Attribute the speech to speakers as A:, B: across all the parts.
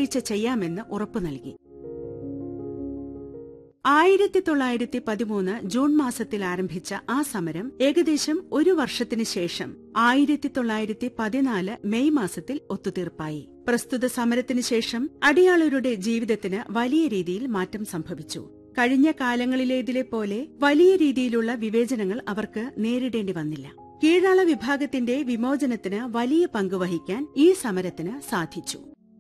A: വിട്ടുവീഴ്ച ചെയ്യാമെന്ന് ഉറപ്പു നൽകി ആയിരത്തി തൊള്ളായിരത്തി പതിമൂന്ന് ജൂൺ മാസത്തിൽ ആരംഭിച്ച ആ സമരം ഏകദേശം ഒരു വർഷത്തിന് ശേഷം ആയിരത്തി തൊള്ളായിരത്തി പതിനാല് മെയ് മാസത്തിൽ ഒത്തുതീർപ്പായി പ്രസ്തുത സമരത്തിന് ശേഷം അടിയാളരുടെ ജീവിതത്തിന് വലിയ രീതിയിൽ മാറ്റം സംഭവിച്ചു കഴിഞ്ഞ കാലങ്ങളിലേതിലെ പോലെ വലിയ രീതിയിലുള്ള വിവേചനങ്ങൾ അവർക്ക് നേരിടേണ്ടി വന്നില്ല കീഴാള വിഭാഗത്തിന്റെ വിമോചനത്തിന് വലിയ പങ്ക് വഹിക്കാൻ ഈ സമരത്തിന് സാധിച്ചു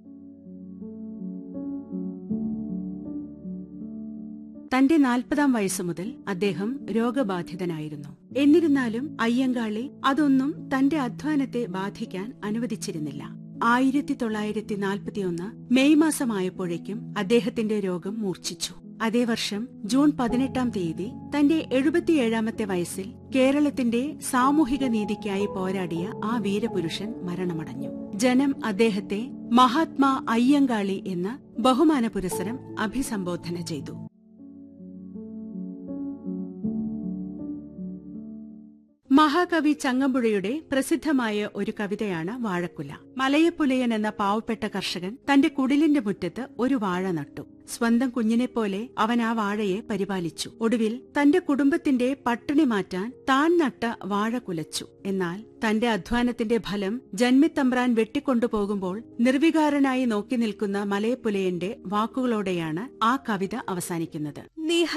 A: തന്റെ നാൽപ്പതാം വയസ്സു മുതൽ അദ്ദേഹം രോഗബാധിതനായിരുന്നു എന്നിരുന്നാലും അയ്യങ്കാളി അതൊന്നും തന്റെ അധ്വാനത്തെ ബാധിക്കാൻ അനുവദിച്ചിരുന്നില്ല ആയിരത്തി തൊള്ളായിരത്തി നാൽപ്പത്തിയൊന്ന് മെയ് മാസമായപ്പോഴേക്കും അദ്ദേഹത്തിന്റെ രോഗം മൂർച്ഛിച്ചു അതേ വർഷം ജൂൺ പതിനെട്ടാം തീയതി തന്റെ എഴുപത്തിയേഴാമത്തെ വയസ്സിൽ കേരളത്തിന്റെ സാമൂഹിക നീതിക്കായി പോരാടിയ ആ വീരപുരുഷൻ മരണമടഞ്ഞു ജനം അദ്ദേഹത്തെ മഹാത്മാ അയ്യങ്കാളി എന്ന ബഹുമാന പുരസരം അഭിസംബോധന ചെയ്തു മഹാകവി ചങ്ങമ്പുഴയുടെ പ്രസിദ്ധമായ ഒരു കവിതയാണ് വാഴക്കുല മലയപ്പുലയൻ എന്ന പാവപ്പെട്ട കർഷകൻ തന്റെ കുടിലിന്റെ മുറ്റത്ത് ഒരു വാഴ നട്ടു സ്വന്തം കുഞ്ഞിനെപ്പോലെ അവൻ ആ വാഴയെ പരിപാലിച്ചു ഒടുവിൽ തന്റെ കുടുംബത്തിന്റെ പട്ടിണി മാറ്റാൻ താൻ നട്ട വാഴ കുലച്ചു എന്നാൽ തന്റെ അധ്വാനത്തിന്റെ ഫലം ജന്മിത്തമ്പ്രാൻ വെട്ടിക്കൊണ്ടുപോകുമ്പോൾ നിർവികാരനായി നോക്കി നിൽക്കുന്ന മലയപ്പുലയന്റെ വാക്കുകളോടെയാണ് ആ കവിത അവസാനിക്കുന്നത്